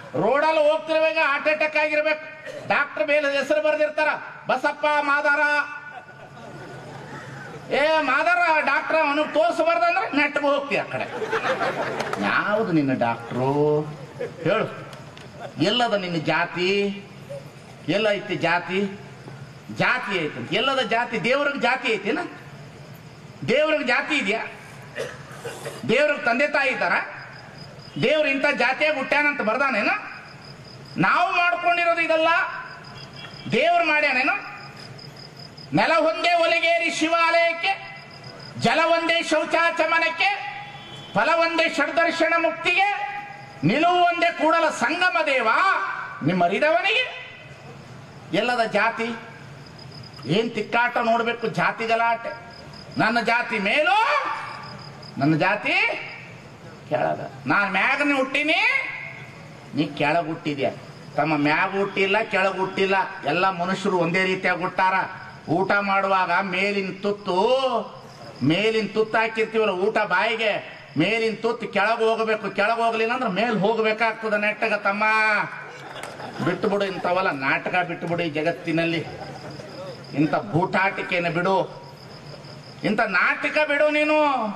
ರೋಡಲ್ಲಿ ಹೋಗ್ತಿರುವಾಗ heart attack ಆಗಿರ್ಬೇಕು ಡಾಕ್ಟರ್ ಮೇಲೆ ಹೆಸರು ಬರೆದಿರ್ತಾರ ಬಸಪ್ಪ ಮಾದಾರ ಏ ಮಾದಾರ ಡಾಕ್ಟರ್ ಅವನಿಗೆ ತೋರಿಸಬಾರ್ದಂದ್ರೆ ನೆಟ್ಗೆ ಹೋಗ್ತೀಯ ಆ ಕಡೆ ಯಾವುದು ನಿನ್ನ ಡಾಕ್ಟ್ರು ಹೇಳು ಎಲ್ಲದ ನಿನ್ನ ಜಾತಿ ಎಲ್ಲ ಐತಿ ಜಾತಿ ಜಾತಿ ಐತಿ ಎಲ್ಲದ ಜಾತಿ ದೇವ್ರಿಗೆ ಜಾತಿ ಐತಿನ ದೇವ್ರಿಗೆ ಜಾತಿ ಇದೆಯಾ ದೇವ್ರಿಗೆ ತಂದೆ ತಾಯಿ ಇದ್ದಾರ ದೇವ್ರು ಇಂಥ ಜಾತಿಯಾಗಿ ಹುಟ್ಟ್ಯಾನಂತ ಬರ್ದಾನೇನು ನಾವು ಮಾಡ್ಕೊಂಡಿರೋದು ಇದಲ್ಲ ದೇವ್ರು ಮಾಡ್ಯಾನೇನು ನೆಲ ಒಂದೇ ಒಲಿಗೇರಿ ಶಿವಾಲಯಕ್ಕೆ ಜಲ ಒಂದೇ ಶೌಚಾಚಮನಕ್ಕೆ ಫಲ ಒಂದೇ ಷಡ್ದರ್ಶನ ಮುಕ್ತಿಗೆ ನಿಲುವು ಒಂದೇ ಕೂಡಲ ಸಂಗಮ ದೇವ ನಿಮ್ಮ ಅರಿದವನಿಗೆ ಎಲ್ಲದ ಜಾತಿ ಏನ್ ತಿಕ್ಕಾಟ ನೋಡ್ಬೇಕು ಜಾತಿ ಗಲಾಟೆ ನನ್ನ ಜಾತಿ ಮೇಲೋ ನನ್ನ ಜಾತಿ ಕೆಳಗ ನಾನು ಮ್ಯಾಗನೆ ಹುಟ್ಟಿನಿ ನೀ ಕೆಳಗ ಹುಟ್ಟಿದ್ಯಾ ತಮ್ಮ ಮ್ಯಾಗ ಹುಟ್ಟಿಲ್ಲ ಕೆಳಗ ಹುಟ್ಟಿಲ್ಲ ಎಲ್ಲ ಮನುಷ್ಯರು ಒಂದೇ ರೀತಿಯಾಗಿ ಹುಟ್ಟಾರ ಊಟ ಮಾಡುವಾಗ ಮೇಲಿನ ತುತ್ತು ಮೇಲಿನ ತುತ್ತು ಹಾಕಿರ್ತೀವಲ್ಲ ಊಟ ಬಾಯಿಗೆ ಮೇಲಿನ ತುತ್ತು ಕೆಳಗೆ ಹೋಗಬೇಕು ಕೆಳಗೆ ಹೋಗ್ಲಿಲ್ಲ ಅಂದ್ರೆ ಮೇಲ್ ಹೋಗ್ಬೇಕಾಗ್ತದ ನೆಟ್ಟಗ ತಮ್ಮ ಬಿಟ್ಟು ಬಿಡು ಇಂಥವಲ್ಲ ನಾಟಕ ಬಿಟ್ಟು ಬಿಡು ಈ ಜಗತ್ತಿನಲ್ಲಿ ಇಂಥ ಬೂಟಾಟಿಕೆಯನ್ನು ಬಿಡು ಇಂಥ ನಾಟಕ ಬಿಡು ನೀನು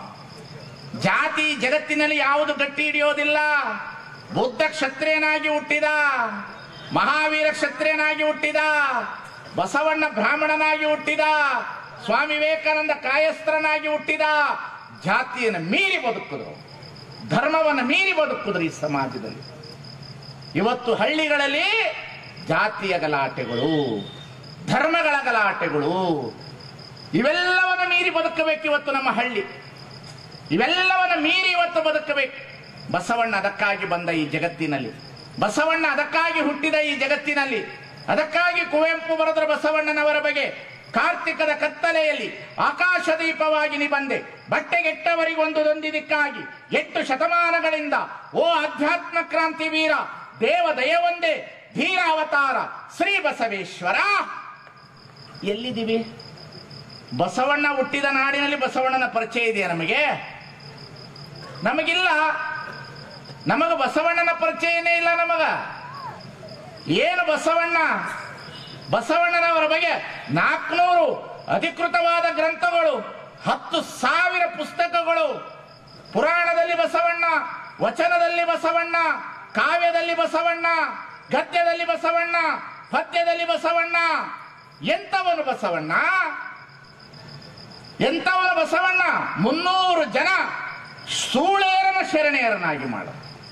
ಜಾತಿ ಜಗತ್ತಿನಲ್ಲಿ ಯಾವುದು ಗಟ್ಟಿ ಹಿಡಿಯೋದಿಲ್ಲ ಬುದ್ಧ ಕ್ಷತ್ರಿಯನಾಗಿ ಹುಟ್ಟಿದ ಮಹಾವೀರ ಕ್ಷತ್ರಿಯನಾಗಿ ಹುಟ್ಟಿದ ಬಸವಣ್ಣ ಬ್ರಾಹ್ಮಣನಾಗಿ ಹುಟ್ಟಿದ ಸ್ವಾಮಿ ವಿವೇಕಾನಂದ ಕಾಯಸ್ತ್ರನಾಗಿ ಹುಟ್ಟಿದ ಜಾತಿಯನ್ನು ಮೀರಿ ಬದುಕಿದ್ರು ಧರ್ಮವನ್ನು ಮೀರಿ ಬದುಕಿದ್ರು ಈ ಸಮಾಜದಲ್ಲಿ ಇವತ್ತು ಹಳ್ಳಿಗಳಲ್ಲಿ ಜಾತಿಯ ಗಲಾಟೆಗಳು ಧರ್ಮಗಳ ಗಲಾಟೆಗಳು ಇವೆಲ್ಲವನ್ನು ಮೀರಿ ಬದುಕಬೇಕು ಇವತ್ತು ನಮ್ಮ ಹಳ್ಳಿ ಇವೆಲ್ಲವನ್ನ ಮೀರಿ ಇವತ್ತು ಬದುಕಬೇಕು ಬಸವಣ್ಣ ಅದಕ್ಕಾಗಿ ಬಂದ ಈ ಜಗತ್ತಿನಲ್ಲಿ ಬಸವಣ್ಣ ಅದಕ್ಕಾಗಿ ಹುಟ್ಟಿದ ಈ ಜಗತ್ತಿನಲ್ಲಿ ಅದಕ್ಕಾಗಿ ಕುವೆಂಪು ಬರೆದ್ರ ಬಸವಣ್ಣನವರ ಬಗ್ಗೆ ಕಾರ್ತಿಕದ ಕತ್ತಲೆಯಲ್ಲಿ ಆಕಾಶ ದೀಪವಾಗಿ ನೀ ಬಂದೆ ಬಟ್ಟೆಗೆಟ್ಟವರಿಗೊಂದು ದೊಂದಿದಕ್ಕಾಗಿ ಎಂಟು ಶತಮಾನಗಳಿಂದ ಓ ಅಧ್ಯಾತ್ಮ ಕ್ರಾಂತಿ ವೀರ ದೇವ ದಯವೊಂದೇ ಧೀರ ಅವತಾರ ಶ್ರೀ ಬಸವೇಶ್ವರ ಎಲ್ಲಿದ್ದೀವಿ ಬಸವಣ್ಣ ಹುಟ್ಟಿದ ನಾಡಿನಲ್ಲಿ ಬಸವಣ್ಣನ ಪರಿಚಯ ಇದೆಯಾ ನಮಗೆ ನಮಗಿಲ್ಲ ನಮಗ ಬಸವಣ್ಣನ ಪರಿಚಯನೇ ಇಲ್ಲ ನಮಗ ಏನು ಬಸವಣ್ಣ ಬಸವಣ್ಣನವರ ಬಗ್ಗೆ ನಾಲ್ಕುನೂರು ಅಧಿಕೃತವಾದ ಗ್ರಂಥಗಳು ಹತ್ತು ಸಾವಿರ ಪುಸ್ತಕಗಳು ಪುರಾಣದಲ್ಲಿ ಬಸವಣ್ಣ ವಚನದಲ್ಲಿ ಬಸವಣ್ಣ ಕಾವ್ಯದಲ್ಲಿ ಬಸವಣ್ಣ ಗದ್ಯದಲ್ಲಿ ಬಸವಣ್ಣ ಪದ್ಯದಲ್ಲಿ ಬಸವಣ್ಣ ಎಂತವನು ಬಸವಣ್ಣ ಎಂತವನು ಬಸವಣ್ಣ ಮುನ್ನೂರು ಜನ ಸೂಳೇರನ ಶರಣೆಯರನಾಗಿ ಮಾಡ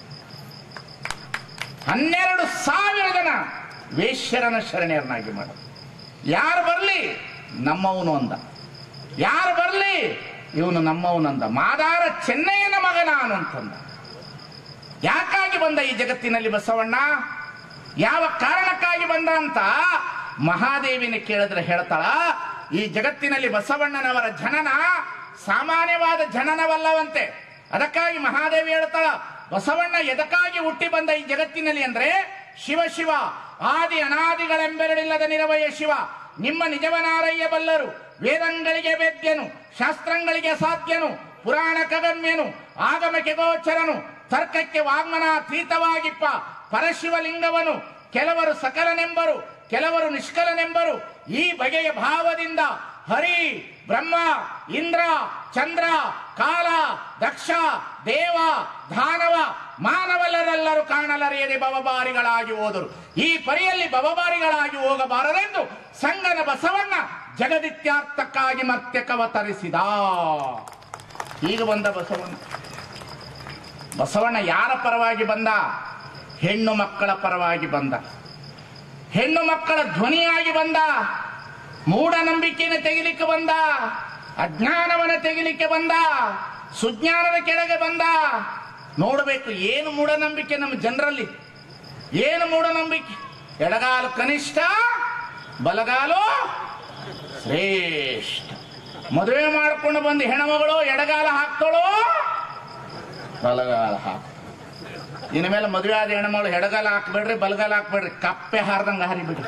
ಹನ್ನೆರಡು ಸಾವಿರ ಜನ ವೇಶ್ಯರನ ಶರಣೆಯರನಾಗಿ ಮಾಡ ಯಾರು ಬರಲಿ ನಮ್ಮವನು ಅಂದ ಯಾರು ಬರಲಿ ಇವನು ನಮ್ಮವನಂದ ಮಾದಾರ ಚೆನ್ನಯ್ಯನ ಮಗ ನಾನು ಅಂತಂದ ಯಾಕಾಗಿ ಬಂದ ಈ ಜಗತ್ತಿನಲ್ಲಿ ಬಸವಣ್ಣ ಯಾವ ಕಾರಣಕ್ಕಾಗಿ ಬಂದ ಅಂತ ಮಹಾದೇವಿನ ಕೇಳಿದ್ರೆ ಹೇಳ್ತಾಳ ಈ ಜಗತ್ತಿನಲ್ಲಿ ಬಸವಣ್ಣನವರ ಜನನ ಸಾಮಾನ್ಯವಾದ ಜನನವಲ್ಲವಂತೆ ಅದಕ್ಕಾಗಿ ಮಹಾದೇವಿ ಹೇಳ್ತಾಳ ಬಸವಣ್ಣ ಎದಕ್ಕಾಗಿ ಹುಟ್ಟಿ ಬಂದ ಈ ಜಗತ್ತಿನಲ್ಲಿ ಅಂದ್ರೆ ಶಿವ ಶಿವ ಆದಿ ಅನಾದಿಗಳೆಂಬೆರಡಿಲ್ಲದ ನಿರವಯ ಶಿವ ನಿಮ್ಮ ನಿಜವನಾರಯ್ಯ ಬಲ್ಲರು ವೇದಂಗಳಿಗೆ ವೇದ್ಯನು ಶಾಸ್ತ್ರಗಳಿಗೆ ಸಾಧ್ಯನು ಪುರಾಣ ಕಗಮ್ಯನು ಆಗಮಕ್ಕೆ ಗೋಚರನು ತರ್ಕಕ್ಕೆ ವಾಗ್ಮನಾತೀತವಾಗಿಪ್ಪ ಪರಶಿವಲಿಂಗವನು ಕೆಲವರು ಸಕಲನೆಂಬರು ಕೆಲವರು ನಿಷ್ಕಲನೆಂಬರು ಈ ಬಗೆಯ ಭಾವದಿಂದ ಹರಿ ಬ್ರಹ್ಮ ಇಂದ್ರ ಚಂದ್ರ ಕಾಲ ದಕ್ಷ ದೇವ ದಾನವ ಮಾನವಲ್ಲರೆಲ್ಲರೂ ಕಾಣಲರಿಯದೆ ಬವಬಾರಿಗಳಾಗಿ ಹೋದರು ಈ ಪರಿಯಲ್ಲಿ ಬವಬಾರಿಗಳಾಗಿ ಹೋಗಬಾರದೆಂದು ಸಂಗನ ಬಸವಣ್ಣ ಜಗದಿತ್ಯಾರ್ಥಕ್ಕಾಗಿ ಮರ್ತ್ಯಕವತರಿಸಿದ ಈಗ ಬಂದ ಬಸವಣ್ಣ ಬಸವಣ್ಣ ಯಾರ ಪರವಾಗಿ ಬಂದ ಹೆಣ್ಣು ಮಕ್ಕಳ ಪರವಾಗಿ ಬಂದ ಹೆಣ್ಣು ಮಕ್ಕಳ ಧ್ವನಿಯಾಗಿ ಬಂದ ಮೂಢನಂಬಿಕೆಯನ್ನು ತೆಗಿಲಿಕ್ಕೆ ಬಂದ ಅಜ್ಞಾನವನ್ನು ತೆಗಿಲಿಕ್ಕೆ ಬಂದ ಸುಜ್ಞಾನದ ಕೆಳಗೆ ಬಂದ ನೋಡಬೇಕು ಏನು ಮೂಢನಂಬಿಕೆ ನಮ್ಮ ಜನರಲ್ಲಿ ಏನು ಮೂಢನಂಬಿಕೆ ಎಡಗಾಲು ಕನಿಷ್ಠ ಬಲಗಾಲು ಶ್ರೇಷ್ಠ ಮದುವೆ ಮಾಡಿಕೊಂಡು ಬಂದು ಹೆಣ್ಮಗಳು ಎಡಗಾಲ ಹಾಕ್ತಾಳೋ ಬಲಗಾಲ ಹಾಕ ಇನ್ನು ಮೇಲೆ ಮದುವೆ ಆದ ಹೆಣ್ಮಗಳು ಎಡಗಾಲ ಹಾಕ್ಬೇಡ್ರಿ ಬಲಗಾಲ ಹಾಕ್ಬೇಡ್ರಿ ಕಪ್ಪೆ ಹಾರ್ದಂಗ ಹಾರಿಬಿಡ್ರಿ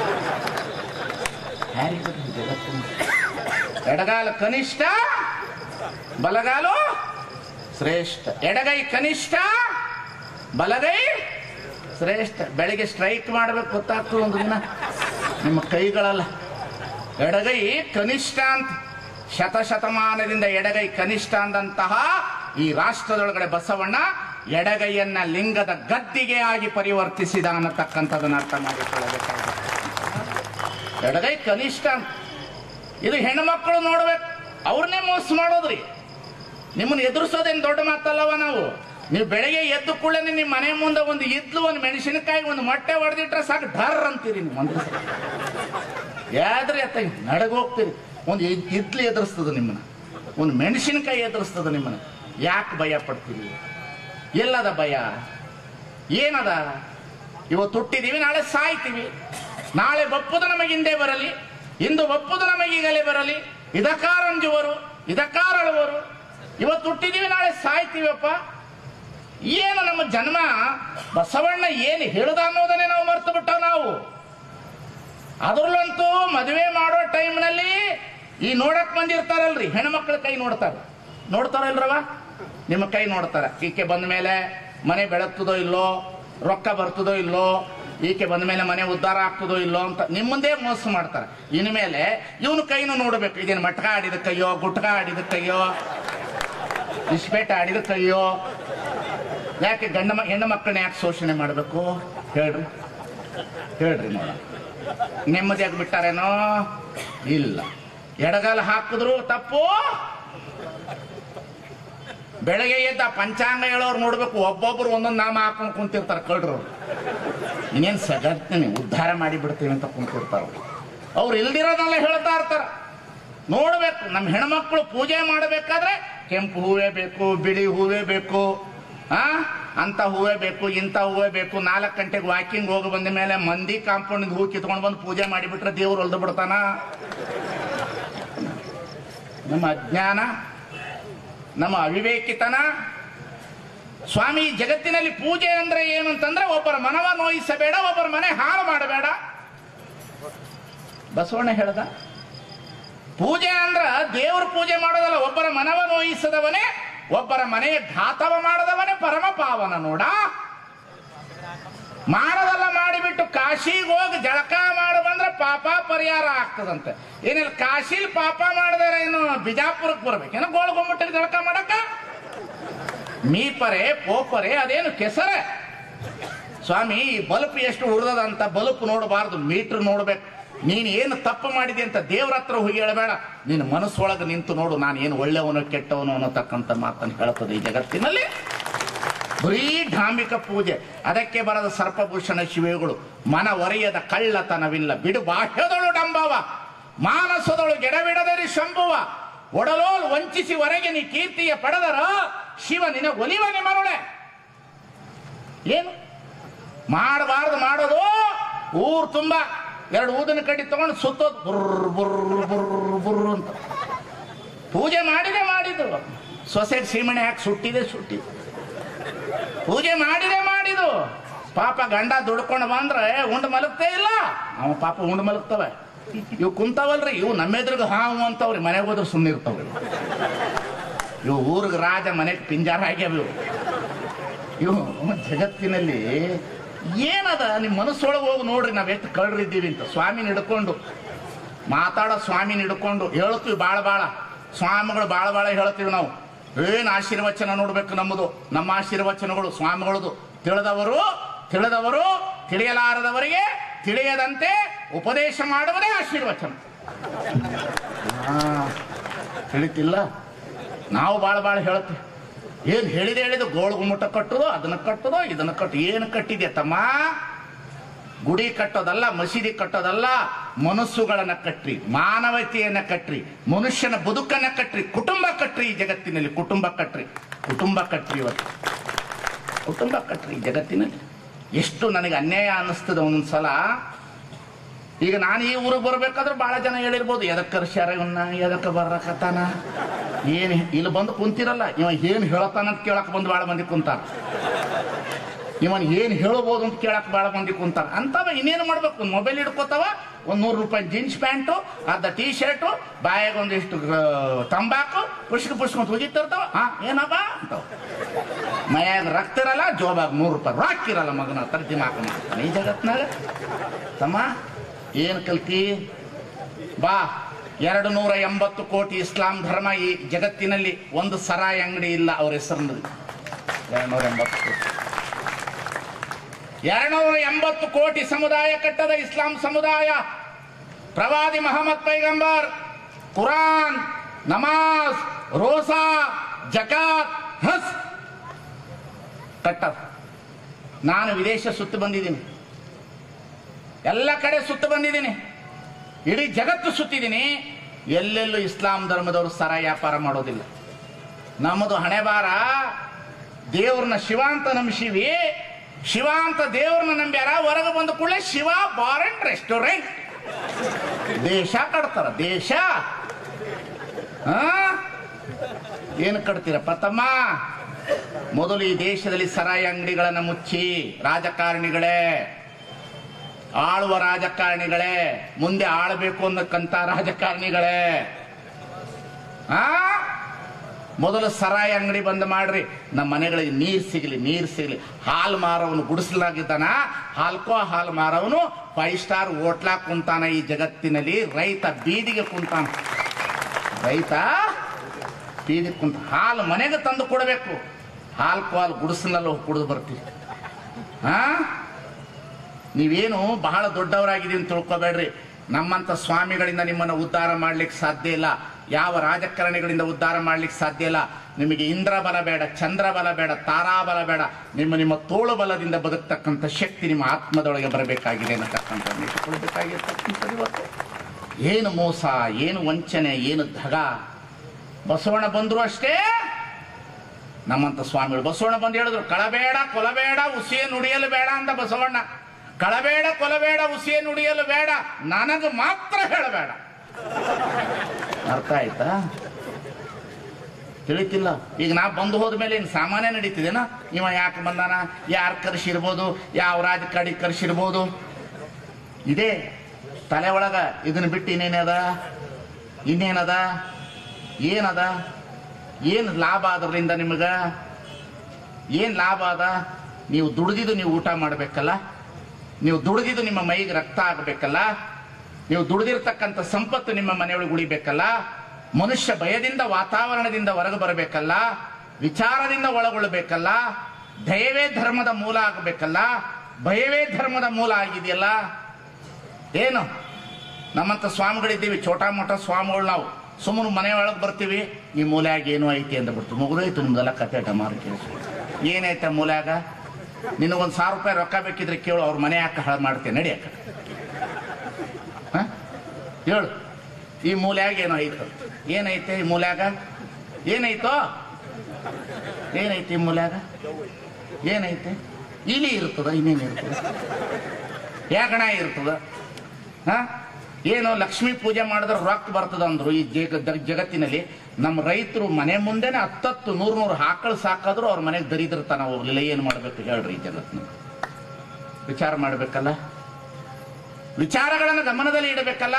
ಹಾರಿಬಿಡ್ರಿ ಜಗತ್ತಿನ ಎಡಗಾಲ ಕನಿಷ್ಠ ಬಲಗಾಲು ಶ್ರೇಷ್ಠ ಎಡಗೈ ಕನಿಷ್ಠ ಬಲಗೈ ಶ್ರೇಷ್ಠ ಬೆಳಿಗ್ಗೆ ಸ್ಟ್ರೈಕ್ ಮಾಡ್ಬೇಕು ಗೊತ್ತಾಗ್ತದೆ ಒಂದು ದಿನ ನಿಮ್ಮ ಕೈಗಳಲ್ಲ ಎಡಗೈ ಕನಿಷ್ಠ ಅಂತ ಶತಶತಮಾನದಿಂದ ಎಡಗೈ ಕನಿಷ್ಠ ಅಂದಂತಹ ಈ ರಾಷ್ಟ್ರದೊಳಗಡೆ ಬಸವಣ್ಣ ಎಡಗೈಯನ್ನ ಲಿಂಗದ ಗದ್ದಿಗೆ ಆಗಿ ಪರಿವರ್ತಿಸಿದ ಅನ್ನತಕ್ಕಂಥದನ್ನ ಅರ್ಥ ಮಾಡಿಕೊಳ್ಳಬೇಕಾಗುತ್ತೆ ಎಡಗೈ ಕನಿಷ್ಠ ಅಂತ ಇದು ಹೆಣ್ಮಕ್ಳು ನೋಡ್ಬೇಕು ಅವ್ರನ್ನೇ ಮೋಸ ಮಾಡೋದ್ರಿ ನಿಮ್ಮನ್ನ ಎದುರಿಸೋದೇನು ದೊಡ್ಡ ಮಾತಲ್ಲವ ನಾವು ನೀವು ಬೆಳಗ್ಗೆ ಎದ್ದು ಕೂಡಲೇ ನಿಮ್ಮ ಮನೆ ಮುಂದೆ ಒಂದು ಇದ್ಲು ಒಂದು ಮೆಣಸಿನಕಾಯಿ ಒಂದು ಮೊಟ್ಟೆ ಹೊಡೆದಿಟ್ರೆ ಸಾಕು ಡರ್ ಅಂತೀರಿ ನೀವು ಒಂದು ಯಾದ್ರಿ ಅತ್ತ ನಡಗ ಹೋಗ್ತೀರಿ ಒಂದು ಇದ್- ಇದ್ಲು ಎದುರಿಸ್ತದ ನಿಮ್ಮನ್ನ ಒಂದು ಮೆಣಸಿನಕಾಯಿ ಎದುರಿಸ್ತದ ನಿಮ್ಮನ್ನ ಯಾಕೆ ಭಯ ಪಡ್ತೀರಿ ಎಲ್ಲದ ಭಯ ಏನದ ಇವತ್ತು ಹುಟ್ಟಿದೀವಿ ನಾಳೆ ಸಾಯ್ತೀವಿ ನಾಳೆ ಬಪ್ಪುದು ನಮಗೆ ಹಿಂದೆ ಬರಲಿ ಇಂದು ಬಪ್ಪುದು ನಮಗೆ ಈಗಲೇ ಬರಲಿ ಇದಕ್ಕಾರಂಜುವರು ಇದಕ್ಕಾರಳುವರು ಇವತ್ತು ಹುಟ್ಟಿದೀವಿ ನಾಳೆ ಸಾಯ್ತೀವಪ್ಪ ಏನು ನಮ್ಮ ಜನ್ಮ ಬಸವಣ್ಣ ಏನು ಹೇಳ್ದ ಅನ್ನೋದನ್ನೇ ನಾವು ಮರ್ತು ಬಿಟ್ಟವ ನಾವು ಅದ್ರಲ್ಲಂತೂ ಮದುವೆ ಮಾಡೋ ಟೈಮ್ನಲ್ಲಿ ಈ ನೋಡಕ್ ಬಂದಿರ್ತಾರಲ್ರಿ ಹೆಣ್ಮಕ್ಳ ಕೈ ನೋಡ್ತಾರೆ ನೋಡ್ತಾರಲ್ರವ ನಿಮ್ಮ ಕೈ ನೋಡ್ತಾರೆ ಈಕೆ ಬಂದ ಮೇಲೆ ಮನೆ ಬೆಳಗ್ತದೋ ಇಲ್ಲೋ ರೊಕ್ಕ ಬರ್ತದೋ ಇಲ್ಲೋ ಈಕೆ ಬಂದ ಮೇಲೆ ಮನೆ ಉದ್ಧಾರ ಆಗ್ತದೋ ಇಲ್ಲೋ ಅಂತ ನಿಮ್ಮಂದೇ ಮೋಸ ಮಾಡ್ತಾರೆ ಇನ್ಮೇಲೆ ಇವನು ಕೈನು ನೋಡ್ಬೇಕು ಇದೇನು ಮಟ್ಕ ಆಡಿದ ಕೈಯೋ ಗುಟ್ಕ ಆಡಿದ ಕೈಯೋ ಇಸ್ಪೇಟ ಆಡಿದ ಕೈಯೋ ಯಾಕೆ ಗಂಡ ಮ- ಹೆಣ್ಣು ಮಕ್ಕಳನ್ನ ಯಾಕೆ ಶೋಷಣೆ ಮಾಡಬೇಕು ಹೇಳ್ರಿ ಹೇಳ್ರಿ ನೋಡ ನೆಮ್ಮದಿಯಾಗಿ ಬಿಟ್ಟಾರೇನೋ ಇಲ್ಲ ಎಡಗಾಲ ಹಾಕಿದ್ರು ತಪ್ಪು ಬೆಳಗ್ಗೆ ಎದ್ದ ಪಂಚಾಂಗ ಹೇಳೋರು ನೋಡ್ಬೇಕು ಒಬ್ಬೊಬ್ರು ಒಂದೊಂದು ನಾಮ ಹಾಕೊಂಡು ಕುಂತಿರ್ತಾರೆ ಕಳ್ರು ಇನ್ನೇನು ಸಗತ್ತೀನಿ ಉದ್ಧಾರ ಮಾಡಿ ಬಿಡ್ತೀವಿ ಅಂತ ಕುಂತಿರ್ತಾರ ಅವ್ರು ಇಲ್ದಿರೋದೆಲ್ಲ ಹೇಳ್ತಾ ಇರ್ತಾರ ನೋಡ್ಬೇಕು ನಮ್ಮ ಹೆಣ್ಮಕ್ಳು ಪೂಜೆ ಮಾಡಬೇಕಾದ್ರೆ ಕೆಂಪು ಹೂವೇ ಬೇಕು ಬಿಳಿ ಹೂವೇ ಬೇಕು ಆ ಅಂತ ಹೂವೇ ಬೇಕು ಇಂಥ ಹೂವೇ ಬೇಕು ನಾಲ್ಕು ಗಂಟೆಗೆ ವಾಕಿಂಗ್ ಹೋಗಿ ಬಂದ ಮೇಲೆ ಮಂದಿ ಕಾಂಪೌಂಡ್ ಹೂ ಕಿತ್ಕೊಂಡು ಬಂದು ಪೂಜೆ ಮಾಡಿಬಿಟ್ರೆ ದೇವ್ರು ಹೊಲ್ದು ಬಿಡ್ತಾನ ನಮ್ಮ ಅಜ್ಞಾನ ನಮ್ಮ ಅವಿವೇಕಿತನ ಸ್ವಾಮಿ ಈ ಜಗತ್ತಿನಲ್ಲಿ ಪೂಜೆ ಅಂದ್ರೆ ಏನು ಅಂತಂದ್ರೆ ಒಬ್ಬರ ಮನವ ನೋಯಿಸಬೇಡ ಒಬ್ಬರ ಮನೆ ಹಾಳು ಮಾಡಬೇಡ ಬಸವಣ್ಣ ಹೇಳ್ದ ಪೂಜೆ ಅಂದ್ರ ದೇವ್ರ ಪೂಜೆ ಮಾಡೋದಲ್ಲ ಒಬ್ಬರ ಮನವ ನೋಯಿಸದವನೇ ಒಬ್ಬರ ಮನೆಯ ಘಾತವ ಮಾಡದವನೇ ಪರಮ ಪಾವನ ನೋಡ ಮಾಡದಲ್ಲ ಮಾಡಿಬಿಟ್ಟು ಕಾಶಿಗೆ ಹೋಗಿ ಜಳಕ ಮಾಡಿ ಬಂದ್ರೆ ಪಾಪ ಪರಿಹಾರ ಆಗ್ತದಂತೆ ಏನಿಲ್ಲ ಕಾಶಿಲ್ ಪಾಪ ಮಾಡಿದಾರೆ ಏನು ಬಿಜಾಪುರಕ್ಕೆ ಬರ್ಬೇಕೇನೋ ಗೋಳ್ಗೊಂಬಿಟ್ಟಿಗೆ ಜಳಕ ಮಾಡಕ್ಕ ಮೀಪರೆ ಪೋಪರೆ ಅದೇನು ಕೆಸರೆ ಸ್ವಾಮಿ ಈ ಬಲ್ಪ್ ಎಷ್ಟು ಉರಿದದಂತ ಬಲ್ಪ್ ನೋಡಬಾರ್ದು ಮೀಟರ್ ನೋಡ್ಬೇಕು ನೀನು ಏನು ತಪ್ಪು ಮಾಡಿದೆ ಅಂತ ದೇವ್ರ ಹತ್ರ ಹೋಗಿ ಹೇಳಬೇಡ ನಿನ್ನ ಮನಸ್ಸೊಳಗೆ ನಿಂತು ನೋಡು ನಾನು ಏನು ಒಳ್ಳೆಯವನು ಕೆಟ್ಟವನು ಅನ್ನತಕ್ಕಂಥ ಮಾತನ್ನು ಹೇಳ್ತದೆ ಈ ಜಗತ್ತಿನಲ್ಲಿ ಬರೀ ಢಾಂಬಿಕ ಪೂಜೆ ಅದಕ್ಕೆ ಬರದ ಸರ್ಪಭೂಷಣ ಶಿವೆಗಳು ಮನ ಒರೆಯದ ಕಳ್ಳತನವಿಲ್ಲ ಬಿಡು ಬಾಹ್ಯದಳು ಡಂಬವ ಮಾನಸದಳು ಗೆಡಬಿಡದರಿ ಶಂಭುವ ಒಡಲೋಲ್ ವಂಚಿಸಿ ಹೊರಗೆ ನೀ ಕೀರ್ತಿಯ ಪಡೆದರ ಶಿವ ನಿನ ಒಲಿವ ನಿಮರುಳೆ ಏನು ಮಾಡಬಾರ್ದು ಮಾಡೋದು ಊರು ತುಂಬ ಎರಡು ಊದಿನ ಕಡ್ಡಿ ತಗೊಂಡು ಸುತ್ತೋದು ಬುರ್ರ್ ಬುರ್ರ್ ಬುರ್ರ್ ಬುರ್ರ್ ಅಂತ ಪೂಜೆ ಮಾಡಿದೆ ಮಾಡಿದ್ದು ಸೊಸೈಟಿ ಸೀಮಣೆ ಹಾಕಿ ಸುಟ್ಟಿದೆ ಸುಟ್ಟಿದೆ ಪೂಜೆ ಮಾಡಿದೆ ಮಾಡಿದು ಪಾಪ ಗಂಡ ದುಡ್ಕೊಂಡು ಬಂದ್ರೆ ಉಂಡು ಮಲಗ್ತೇ ಇಲ್ಲ ಅವ ಪಾಪ ಉಂಡು ಮಲಗ್ತವೆ ಇವು ಕುಂತಾವಲ್ರಿ ಇವು ನಮ್ಮೆದ್ರಿಗೆ ಹಾವು ಅಂತವ್ರಿ ಮನೆಗೆ ಹೋದ್ರೆ ಸುಮ್ಮನೆ ಇರ್ತಾವ್ರಿ ಇವು ಊರಿಗೆ ರಾಜ ಮನೆಗೆ ಪಿಂಜಾರ ಆಗ್ಯಾವ ಇವು ಇವು ಜಗತ್ತಿನಲ್ಲಿ ಏನದ ನಿಮ್ಮ ಮನಸ್ಸೊಳಗೆ ಹೋಗಿ ನೋಡ್ರಿ ನಾವ್ ಎಷ್ಟು ಕಳ್ರಿದ್ದೀವಿ ಅಂತ ಸ್ವಾಮಿನ ಹಿಡ್ಕೊಂಡು ಮಾತಾಡೋ ಸ್ವಾಮಿನ ಹಿಡ್ಕೊಂಡು ಹೇಳ್ತೀವಿ ಬಾಳ ಬಾಳ ಸ್ವಾಮಿಗಳು ಬಾಳ ಬಾಳ ಹೇಳ್ತೀವಿ ನಾವು ಏನ್ ಆಶೀರ್ವಚನ ನೋಡ್ಬೇಕು ನಮ್ಮದು ನಮ್ಮ ಆಶೀರ್ವಚನಗಳು ಸ್ವಾಮಿಗಳದು ತಿಳಿದವರು ತಿಳಿದವರು ತಿಳಿಯಲಾರದವರಿಗೆ ತಿಳಿಯದಂತೆ ಉಪದೇಶ ಮಾಡುವುದೇ ಆಶೀರ್ವಚನ ಆ, ತಿಳಿತಿಲ್ಲ ನಾವು ಬಾಳ ಬಾಳ ಹೇಳ್ತೀವಿ ಏನ್ ಹೇಳಿದೆ ಹೇಳಿದ ಗೋಳು ಗುಮ್ಮಟ ಕಟ್ಟುದೋ ಅದನ್ನ ಕಟ್ಟುದೋ ಇದನ್ನ ಕಟ್ಟು ಏನು ಕಟ್ಟಿದೆ ತಮ್ಮ ಗುಡಿ ಕಟ್ಟೋದಲ್ಲ ಮಸೀದಿ ಕಟ್ಟೋದಲ್ಲ ಮನಸ್ಸುಗಳನ್ನ ಕಟ್ರಿ ಮಾನವತೆಯನ್ನ ಕಟ್ರಿ ಮನುಷ್ಯನ ಬದುಕನ್ನ ಕಟ್ರಿ ಕುಟುಂಬ ಕಟ್ರಿ ಈ ಜಗತ್ತಿನಲ್ಲಿ ಕುಟುಂಬ ಕಟ್ರಿ ಕುಟುಂಬ ಕಟ್ರಿ ಇವತ್ತು ಕುಟುಂಬ ಕಟ್ರಿ ಈ ಜಗತ್ತಿನಲ್ಲಿ ಎಷ್ಟು ನನಗೆ ಅನ್ಯಾಯ ಅನ್ನಿಸ್ತದೆ ಒಂದೊಂದ್ಸಲ ಈಗ ನಾನು ಈ ಊರಿಗೆ ಬರ್ಬೇಕಾದ್ರೆ ಬಹಳ ಜನ ಹೇಳಿರ್ಬೋದು ಎದಕ್ಕೆ ಕರ್ಸ್ಯಾರ ಇವನ್ನ ಎದಕ್ಕೆ ಬರ್ರಕತ್ತಾನ ಏನು ಇಲ್ಲಿ ಬಂದು ಕುಂತಿರಲ್ಲ ಇವ ಏನು ಹೇಳತ್ತಾನ ಅಂತ ಕೇಳಕ್ ಬಂದು ಭಾಳ ಮಂದಿ ಕುಂತಾರ ಇವನ್ ಏನ್ ಹೇಳ್ಬೋದು ಅಂತ ಕೇಳಕ್ ಭಾಳ ಮಂದಿ ಕುಂತಾರ ಅಂತವ ಇನ್ನೇನು ಮಾಡ್ಬೇಕು ಒಂದು ಮೊಬೈಲ್ ಹಿಡ್ಕೋತಾವ ಒಂದ್ ನೂರು ರೂಪಾಯಿ ಜೀನ್ಸ್ ಪ್ಯಾಂಟು ಅರ್ಧ ಟೀ ಶರ್ಟು ಬಾಯಾಗ ಒಂದಿಷ್ಟು ಆ, ತಂಬಾಕು ಪುಷ್ಕ ಪುಷ್ಕ ಅಂತ ಹೋಗಿತ್ತಿರ್ತಾವ ಹಾ ಏನಪ್ಪ ಅಂತಾವ ಮನ್ಯಾಗ ರಕ್ತ ಇರಲ್ಲ ಜೋಬಾಗ ನೂರು ರೂಪಾಯಿ ರೊಕ್ಕ ಇರಲ್ಲ ಮಗನ ಹತ್ರ ದಿಮಾಕ ಮಾಡ್ತಾನೆ ಈ ಜಗತ್ನಾಗ ತಮ್ಮ ಏನು ಕಲ್ತಿ ಬಾ ಎರಡು ನೂರ ಎಂಬತ್ತು ಕೋಟಿ ಇಸ್ಲಾಂ ಧರ್ಮ ಈ ಜಗತ್ತಿನಲ್ಲಿ ಒಂದು ಸರಾಯಿ ಅಂಗಡಿ ಇಲ್ಲ ಅವ್ರ ಹೆಸರಿನಲ್ಲಿ ಎರಡು ನೂರ ಎಂಬತ್ತು ಕೋಟಿ ಎರಡ್ನೂರ ಎಂಬತ್ತು ಕೋಟಿ ಸಮುದಾಯ ಕಟ್ಟದ ಇಸ್ಲಾಂ ಸಮುದಾಯ ಪ್ರವಾದಿ ಮಹಮ್ಮದ್ ಪೈಗಂಬರ್ ಕುರಾನ್ ನಮಾಜ್ ರೋಸಾ ಜಕಾತ್ ಹಸ್ ಕಟ್ಟದ ನಾನು ವಿದೇಶ ಸುತ್ತು ಬಂದಿದ್ದೀನಿ ಎಲ್ಲ ಕಡೆ ಸುತ್ತು ಬಂದಿದ್ದೀನಿ ಇಡೀ ಜಗತ್ತು ಸುತ್ತಿದ್ದೀನಿ ಎಲ್ಲೆಲ್ಲೂ ಇಸ್ಲಾಂ ಧರ್ಮದವರು ಸರ ವ್ಯಾಪಾರ ಮಾಡೋದಿಲ್ಲ ನಮ್ಮದು ಹಣೆ ಬಾರ ದೇವ್ರನ್ನ ಶಿವ ಅಂತ ನಂಬಿಸಿವಿ ಶಿವ ಅಂತ ದೇವ್ರನ್ನ ನಂಬ್ಯಾರ ಹೊರಗೆ ಬಂದ ಕೂಡಲೇ ಶಿವ ಬಾರ್ ಅಂಡ್ ರೆಸ್ಟೋರೆಂಟ್ ದೇಶ ಕಟ್ತಾರ ದೇಶ ಆ? ಏನು ಕಟ್ತೀರಪ್ಪ ತಮ್ಮ ಮೊದಲು ಈ ದೇಶದಲ್ಲಿ ಸರಾಯಿ ಅಂಗಡಿಗಳನ್ನ ಮುಚ್ಚಿ ರಾಜಕಾರಣಿಗಳೇ ಆಳುವ ರಾಜಕಾರಣಿಗಳೇ ಮುಂದೆ ಆಳಬೇಕು ಅನ್ನಕ್ಕಂತ ರಾಜಕಾರಣಿಗಳೇ ಆ ಮೊದಲು ಸರಾಯಿ ಅಂಗಡಿ ಬಂದ್ ಮಾಡ್ರಿ ನಮ್ಮ ಮನೆಗಳಿಗೆ ನೀರ್ ಸಿಗಲಿ ನೀರ್ ಸಿಗಲಿ ಹಾಲು ಮಾರವನು ಗುಡಿಸಲಾಗಿದ್ದಾನ ಹಾಲ್ಕೋ ಹಾಲು ಮಾರವನು ಫೈವ್ ಸ್ಟಾರ್ ಹೋಟ್ಲಾ ಕುಂತಾನ ಈ ಜಗತ್ತಿನಲ್ಲಿ ರೈತ ಬೀದಿಗೆ ಕುಂತಾನ ರೈತ ಬೀದಿಗೆ ಕುಂತ ಹಾಲು ಮನೆಗೆ ತಂದು ಕೊಡಬೇಕು ಹಾಲು ಕಾಲು ಗುಡಿಸಲಲ್ಲಿ ಕುಡಿದು ಬರ್ತೀವಿ ಹಾ ನೀವೇನು ಬಹಳ ದೊಡ್ಡವರಾಗಿದ್ದೀವಿ ಅಂತ ತಿಳ್ಕೊಬೇಡ್ರಿ ನಮ್ಮಂತ ಸ್ವಾಮಿಗಳಿಂದ ನಿಮ್ಮನ್ನು ಉದ್ಧಾರ ಮಾಡ್ಲಿಕ್ಕೆ ಸಾಧ್ಯ ಇಲ್ಲ ಯಾವ ರಾಜಕಾರಣಿಗಳಿಂದ ಉದ್ಧಾರ ಮಾಡ್ಲಿಕ್ಕೆ ಸಾಧ್ಯ ಇಲ್ಲ ನಿಮಗೆ ಇಂದ್ರ ಬಲ ಬೇಡ ಚಂದ್ರ ಬಲ ಬೇಡ ತಾರಾಬಲ ಬೇಡ ನಿಮ್ಮ ನಿಮ್ಮ ತೋಳು ಬಲದಿಂದ ಬದುಕ್ತಕ್ಕಂಥ ಶಕ್ತಿ ನಿಮ್ಮ ಆತ್ಮದೊಳಗೆ ಬರಬೇಕಾಗಿದೆ ಅನ್ನತಕ್ಕಂಥ ನೆನಪಿಕೊಳ್ಬೇಕಾಗಿರ್ತಕ್ಕಂಥದ್ದು ಇವತ್ತು ಏನು ಮೋಸ ಏನು ವಂಚನೆ ಏನು ಧಗ ಬಸವಣ್ಣ ಬಂದ್ರು ಅಷ್ಟೇ ನಮ್ಮಂತ ಸ್ವಾಮಿಗಳು ಬಸವಣ್ಣ ಬಂದು ಹೇಳಿದ್ರು ಕಳಬೇಡ ಕೊಲಬೇಡ ಉಸಿಯ ನುಡಿಯಲು ಬೇಡ ಅಂತ ಬಸವಣ್ಣ ಕಳಬೇಡ ಕೊಲಬೇಡ ಉಸಿಯ ನುಡಿಯಲು ಬೇಡ ನನಗೆ ಮಾತ್ರ ಹೇಳಬೇಡ ಅರ್ಥ ಆಯ್ತಾ ತಿಳಿತಿಲ್ಲ ಈಗ ನಾ ಬಂದು ಹೋದ್ಮೇಲೆ ಇನ್ನು ಸಾಮಾನ್ಯ ನಡೀತಿದೇನ ಇವ ಯಾಕೆ ಬಂದಾನ ಯಾರು ಕರ್ಸಿರ್ಬೋದು ಯಾವ ರಾಜಕಾರಣಿ ಕರ್ಸಿರ್ಬೋದು ಇದೇ ತಲೆ ಒಳಗ ಇದನ್ನ ಬಿಟ್ಟು ಇನ್ನೇನದ ಇನ್ನೇನದ ಏನದ ಏನು ಲಾಭ ಅದರಿಂದ ನಿಮಗ ಏನು ಲಾಭ ಅದ ನೀವು ದುಡ್ದಿದ್ದು ನೀವು ಊಟ ಮಾಡಬೇಕಲ್ಲ ನೀವು ದುಡ್ದಿದ್ದು ನಿಮ್ಮ ಮೈಗೆ ರಕ್ತ ಆಗಬೇಕಲ್ಲ ನೀವು ದುಡ್ದಿರ್ತಕ್ಕಂಥ ಸಂಪತ್ತು ನಿಮ್ಮ ಮನೆಯೊಳಗೆ ಉಳಿಬೇಕಲ್ಲ ಮನುಷ್ಯ ಭಯದಿಂದ ವಾತಾವರಣದಿಂದ ಹೊರಗೆ ಬರಬೇಕಲ್ಲ ವಿಚಾರದಿಂದ ಒಳಗೊಳ್ಳಬೇಕಲ್ಲ ದಯವೇ ಧರ್ಮದ ಮೂಲ ಆಗಬೇಕಲ್ಲ ಭಯವೇ ಧರ್ಮದ ಮೂಲ ಆಗಿದೆಯಲ್ಲ ಏನು ನಮ್ಮಂತ ಸ್ವಾಮಿಗಳಿದ್ದೀವಿ ಚೋಟಾ ಮೋಟ ಸ್ವಾಮಿಗಳು ನಾವು ಸುಮ್ಮನೆ ಮನೆ ಒಳಗೆ ಬರ್ತೀವಿ ಈ ಮೂಲ್ಯಾಗ ಏನೋ ಐತಿ ಅಂತ ಬಿಡ್ತೀವಿ ಮುಗಿದೋಯ್ತು ನಿಮ್ದೆಲ್ಲ ಕತೆ ಡಮಾರು ಕೇಳಿಸು ಏನೈತೆ ಮೂಲ್ಯಾಗ ನಿನಗೊಂದು ಸಾವಿರ ರೂಪಾಯಿ ರೊಕ್ಕ ಬೇಕಿದ್ರೆ ಕೇಳು ಅವ್ರ ಮನೆ ಯಾಕೆ ಹಾಳು ಮಾಡ್ತೇನೆ ನಡಿ ಅಕ್ಕ ಹ? ಹೇಳು ಈ ಮೂಲ್ಯಾಗ ಏನೋ ಐತು ಏನೈತೆ ಈ ಮೂಲ್ಯಾಗ ಏನೈತೋ ಏನೈತೆ ಈ ಮೂಲ್ಯಾಗ ಏನೈತೆ ಇಲಿ ಇರ್ತದ ಇನ್ನೇನು ಇರ್ತದ ಯಾಕಣ ಇರ್ತದ ಹ ಏನು ಲಕ್ಷ್ಮೀ ಪೂಜೆ ಮಾಡಿದ್ರೆ ರೊಕ್ಕ ಬರ್ತದ ಅಂದ್ರು ಈ ಜಗ ದ- ಜಗತ್ತಿನಲ್ಲಿ ನಮ್ಮ ರೈತರು ಮನೆ ಮುಂದೆನೆ ಹತ್ತತ್ತು ನೂರು ನೂರು ಆಕಳು ಸಾಕಾದ್ರು ಅವ್ರ ಮನೆಗೆ ದರಿದ್ರತನ ಹೋಗ್ಲಿಲ್ಲ ಏನು ಮಾಡ್ಬೇಕು ಹೇಳ್ರಿ ಈ ಜಗತ್ನ ವಿಚಾರ ಮಾಡ್ಬೇಕಲ್ಲ ವಿಚಾರಗಳನ್ನು ಗಮನದಲ್ಲಿ ಇಡಬೇಕಲ್ಲ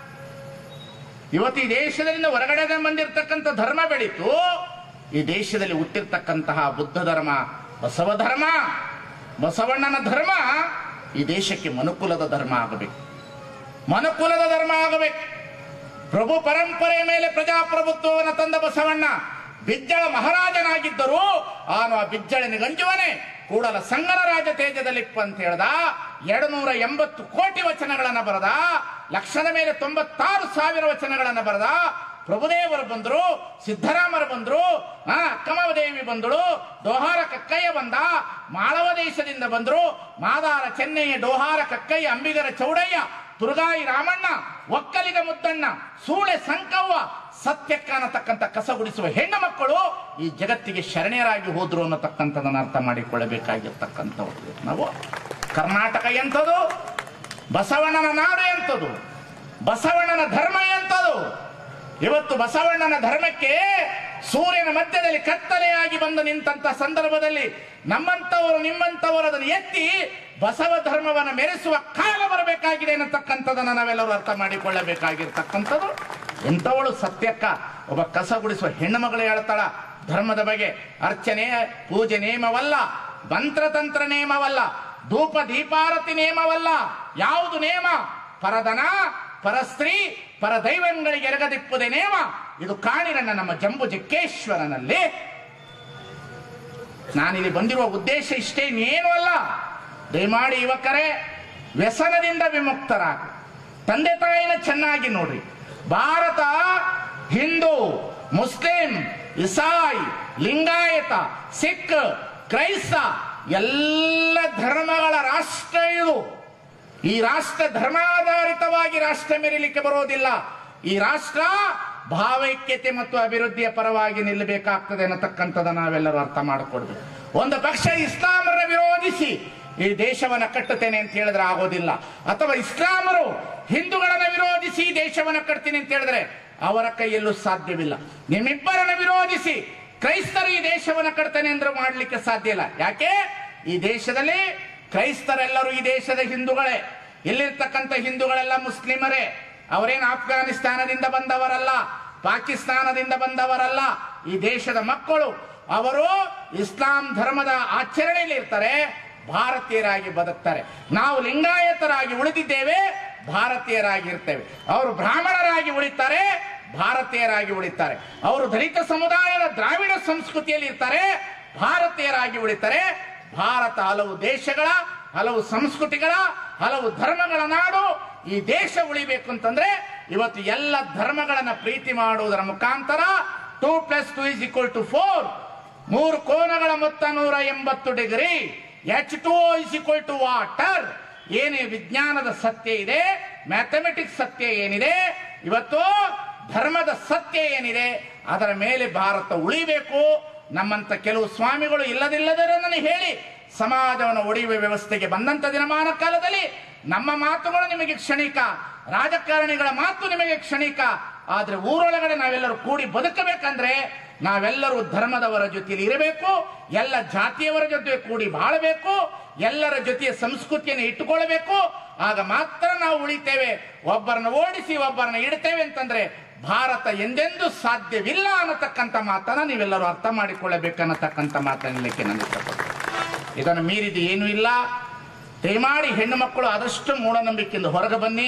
ಇವತ್ತು ಈ ದೇಶದಿಂದ ಹೊರಗಡೆ ಬಂದಿರತಕ್ಕಂಥ ಧರ್ಮ ಬೆಳೀತು ಈ ದೇಶದಲ್ಲಿ ಹುಟ್ಟಿರ್ತಕ್ಕಂತಹ ಬುದ್ಧ ಧರ್ಮ ಬಸವ ಧರ್ಮ ಬಸವಣ್ಣನ ಧರ್ಮ ಈ ದೇಶಕ್ಕೆ ಮನುಕುಲದ ಧರ್ಮ ಆಗಬೇಕು ಮನುಕುಲದ ಧರ್ಮ ಆಗಬೇಕು ಪ್ರಭು ಪರಂಪರೆಯ ಮೇಲೆ ಪ್ರಜಾಪ್ರಭುತ್ವವನ್ನು ತಂದ ಬಸವಣ್ಣ ಬಿಜ್ಜಳ ಮಹಾರಾಜನಾಗಿದ್ದರು ಆನು ಆ ಬಿಜ್ಜಳನಿಗಂಜುವನೆ ಕೂಡಲ ಸಂಗನ ರಾಜ ತೇಜದಲ್ಲಿಪ್ಪ ಅಂತ ಹೇಳ್ದ ಎರಡು ನೂರ ಎಂಬತ್ತು ಕೋಟಿ ವಚನಗಳನ್ನ ಬರದ ಲಕ್ಷದ ಮೇಲೆ ತೊಂಬತ್ತಾರು ಸಾವಿರ ವಚನಗಳನ್ನ ಬರದ ಪ್ರಭುದೇವರು ಬಂದರು ಸಿದ್ದರಾಮರು ಬಂದರು ಆ, ಅಕ್ಕಮದೇವಿ ಬಂದಳು ಡೋಹಾರ ಕಕ್ಕಯ್ಯ ಬಂದ ಮಾಳವ ದೇಶದಿಂದ ಬಂದರು ಮಾದಾರ ಚೆನ್ನಯ್ಯ ಡೋಹಾರ ಕಕ್ಕಯ್ಯ ಅಂಬಿಗರ ಚೌಡಯ್ಯ ತುರುಗಾಯಿ ರಾಮಣ್ಣ ಒಕ್ಕಲಿಗ ಮುದ್ದಣ್ಣ ಸೂಳೆ ಸಂಕವ್ವ ಸತ್ಯಕ್ಕ ಅನ್ನತಕ್ಕಂಥ ಕಸಗುಡಿಸುವ ಹೆಣ್ಣು ಮಕ್ಕಳು ಈ ಜಗತ್ತಿಗೆ ಶರಣೆಯರಾಗಿ ಹೋದ್ರು ಅನ್ನತಕ್ಕಂಥದನ್ನ ಅರ್ಥ ಮಾಡಿಕೊಳ್ಳಬೇಕಾಗಿರ್ತಕ್ಕಂಥವ್ರು ನಾವು ಕರ್ನಾಟಕ ಎಂಥದು ಬಸವಣ್ಣನ ನಾಡು ಎಂಥದು ಬಸವಣ್ಣನ ಧರ್ಮ ಎಂಥದು ಇವತ್ತು ಬಸವಣ್ಣನ ಧರ್ಮಕ್ಕೆ ಸೂರ್ಯನ ಮಧ್ಯದಲ್ಲಿ ಕತ್ತಲೆಯಾಗಿ ಬಂದು ನಿಂತ ಸಂದರ್ಭದಲ್ಲಿ ನಮ್ಮಂತವರು ನಿಮ್ಮಂತವರು ಅದನ್ನು ಎತ್ತಿ ಬಸವ ಧರ್ಮವನ್ನು ಮೆರೆಸುವ ಕಾಲ ಬರಬೇಕಾಗಿದೆ ಅನ್ನತಕ್ಕಂಥದನ್ನ ನಾವೆಲ್ಲರೂ ಅರ್ಥ ಮಾಡಿಕೊಳ್ಳಬೇಕಾಗಿರ್ತಕ್ಕಂಥದ್ದು ಎಂಥವಳು ಸತ್ಯಕ್ಕ ಒಬ್ಬ ಕಸ ಗುಡಿಸುವ ಹೆಣ್ಣು ಮಗಳು ಹೇಳ್ತಾಳ ಧರ್ಮದ ಬಗ್ಗೆ ಅರ್ಚನೆ ಪೂಜೆ ನೇಮವಲ್ಲ ಮಂತ್ರತಂತ್ರ ನೇಮವಲ್ಲ ಧೂಪ ದೀಪಾರತಿ ನೇಮವಲ್ಲ ಯಾವುದು ನೇಮ ಪರದನ ಪರಸ್ತ್ರೀ ಪರ ದೈವಗಳಿಗೆ ಎರಗದಿಪ್ಪುದೇ ನೇಮ ಇದು ಕಾಣಿರಣ್ಣ ನಮ್ಮ ಜಂಬು ಜಕ್ಕೇಶ್ವರನಲ್ಲಿ ನಾನಿಲ್ಲಿ ಬಂದಿರುವ ಉದ್ದೇಶ ಇಷ್ಟೇ ಇನ್ನೇನು ಅಲ್ಲ ದಯಮಾಡಿ ಯುವಕರೇ ವ್ಯಸನದಿಂದ ವಿಮುಕ್ತರಾಗ ತಂದೆ ತಾಯಿನ ಚೆನ್ನಾಗಿ ನೋಡ್ರಿ ಭಾರತ ಹಿಂದೂ ಮುಸ್ಲಿಂ ಇಸಾಯಿ ಲಿಂಗಾಯತ ಸಿಖ್ ಕ್ರೈಸ್ತ ಎಲ್ಲ ಧರ್ಮಗಳ ರಾಷ್ಟ್ರ ಇದು ಈ ರಾಷ್ಟ್ರ ಧರ್ಮಾಧಾರಿತವಾಗಿ ರಾಷ್ಟ್ರ ಮೆರಿಲಿಕ್ಕೆ ಬರೋದಿಲ್ಲ ಈ ರಾಷ್ಟ್ರ ಭಾವೈಕ್ಯತೆ ಮತ್ತು ಅಭಿವೃದ್ಧಿಯ ಪರವಾಗಿ ನಿಲ್ಲಬೇಕಾಗ್ತದೆ ಅನ್ನತಕ್ಕಂಥದ್ದು ನಾವೆಲ್ಲರೂ ಅರ್ಥ ಮಾಡಿಕೊಡ್ಬೇಕು ಒಂದು ಪಕ್ಷ ಇಸ್ಲಾಮರ ವಿರೋಧಿಸಿ ಈ ದೇಶವನ್ನ ಕಟ್ಟುತ್ತೇನೆ ಅಂತ ಹೇಳಿದ್ರೆ ಆಗೋದಿಲ್ಲ ಅಥವಾ ಇಸ್ಲಾಮರು ಹಿಂದೂಗಳನ್ನ ವಿರೋಧಿಸಿ ಈ ದೇಶವನ್ನ ಕಟ್ತೀನಿ ಅಂತ ಹೇಳಿದ್ರೆ ಅವರ ಕೈಯಲ್ಲೂ ಸಾಧ್ಯವಿಲ್ಲ ನಿಮ್ಮಿಬ್ಬರನ್ನ ವಿರೋಧಿಸಿ ಕ್ರೈಸ್ತರು ಈ ದೇಶವನ್ನ ಕಟ್ತೇನೆ ಅಂದ್ರೆ ಮಾಡ್ಲಿಕ್ಕೆ ಸಾಧ್ಯ ಇಲ್ಲ ಯಾಕೆ ಈ ದೇಶದಲ್ಲಿ ಕ್ರೈಸ್ತರೆಲ್ಲರೂ ಈ ದೇಶದ ಹಿಂದೂಗಳೇ ಇಲ್ಲಿರ್ತಕ್ಕಂಥ ಹಿಂದೂಗಳೆಲ್ಲ ಮುಸ್ಲಿಮರೇ ಅವರೇನು ಆಫ್ಘಾನಿಸ್ತಾನದಿಂದ ಬಂದವರಲ್ಲ ಪಾಕಿಸ್ತಾನದಿಂದ ಬಂದವರಲ್ಲ ಈ ದೇಶದ ಮಕ್ಕಳು ಅವರು ಇಸ್ಲಾಂ ಧರ್ಮದ ಆಚರಣೆಯಲ್ಲಿ ಇರ್ತಾರೆ ಭಾರತೀಯರಾಗಿ ಬದುಕ್ತಾರೆ ನಾವು ಲಿಂಗಾಯತರಾಗಿ ಉಳಿದಿದ್ದೇವೆ ಭಾರತೀಯರಾಗಿ ಇರ್ತೇವೆ ಅವರು ಬ್ರಾಹ್ಮಣರಾಗಿ ಉಳಿತಾರೆ ಭಾರತೀಯರಾಗಿ ಉಳಿತಾರೆ ಅವರು ದಲಿತ ಸಮುದಾಯದ ದ್ರಾವಿಡ ಸಂಸ್ಕೃತಿಯಲ್ಲಿ ಇರ್ತಾರೆ ಭಾರತೀಯರಾಗಿ ಉಳಿತಾರೆ ಭಾರತ ಹಲವು ದೇಶಗಳ ಹಲವು ಸಂಸ್ಕೃತಿಗಳ ಹಲವು ಧರ್ಮಗಳ ನಾಡು ಈ ದೇಶ ಉಳಿಬೇಕು ಅಂತಂದ್ರೆ ಇವತ್ತು ಎಲ್ಲ ಧರ್ಮಗಳನ್ನ ಪ್ರೀತಿ ಮಾಡುವುದರ ಮುಖಾಂತರ two plus two is equal to four ಮೂರು ಕೋನಗಳ ಮೊತ್ತ ನೂರ ಎಂಬತ್ತು degree H two is equal to water ಏನೇ ವಿಜ್ಞಾನದ ಸತ್ಯ ಇದೆ ಮ್ಯಾಥಮೆಟಿಕ್ಸ್ ಸತ್ಯ ಏನಿದೆ ಇವತ್ತು ಧರ್ಮದ ಸತ್ಯ ಏನಿದೆ ಅದರ ಮೇಲೆ ಭಾರತ ಉಳಿಬೇಕು ನಮ್ಮಂತ ಕೆಲವು ಸ್ವಾಮಿಗಳು ಇಲ್ಲದಿಲ್ಲದರನ್ನು ಹೇಳಿ ಸಮಾಜವನ್ನು ಒಡೆಯುವ ವ್ಯವಸ್ಥೆಗೆ ಬಂದಂತ ದಿನಮಾನ ಕಾಲದಲ್ಲಿ ನಮ್ಮ ಮಾತುಗಳು ನಿಮಗೆ ಕ್ಷಣಿಕ ರಾಜಕಾರಣಿಗಳ ಮಾತು ನಿಮಗೆ ಕ್ಷಣಿಕ ಆದ್ರೆ ಊರೊಳಗಡೆ ನಾವೆಲ್ಲರೂ ಕೂಡಿ ಬದುಕಬೇಕಂದ್ರೆ ನಾವೆಲ್ಲರೂ ಧರ್ಮದವರ ಜೊತೆಯಲ್ಲಿ ಇರಬೇಕು ಎಲ್ಲ ಜಾತಿಯವರ ಜೊತೆ ಕೂಡಿ ಬಾಳಬೇಕು ಎಲ್ಲರ ಜೊತೆಯ ಸಂಸ್ಕೃತಿಯನ್ನು ಇಟ್ಟುಕೊಳ್ಳಬೇಕು ಆಗ ಮಾತ್ರ ನಾವು ಉಳಿತೇವೆ ಒಬ್ಬರನ್ನ ಓಡಿಸಿ ಒಬ್ಬರನ್ನ ಇಡ್ತೇವೆ ಅಂತಂದ್ರೆ ಭಾರತ ಎಂದೆಂದೂ ಸಾಧ್ಯವಿಲ್ಲ ಅನ್ನತಕ್ಕಂಥ ಮಾತನ್ನ ನೀವೆಲ್ಲರೂ ಅರ್ಥ ಮಾಡಿಕೊಳ್ಳಬೇಕನ್ನತಕ್ಕಂಥ ಮಾತನ್ನಲಿಕ್ಕೆ ನಾನು ಇಷ್ಟಪಡ್ತೇನೆ ಇದನ್ನು ಮೀರಿದ ಏನೂ ಇಲ್ಲ ದಯಮಾಡಿ ಹೆಣ್ಣು ಮಕ್ಕಳು ಆದಷ್ಟು ಮೂಢನಂಬಿಕೆಯಿಂದ ಹೊರಗೆ ಬನ್ನಿ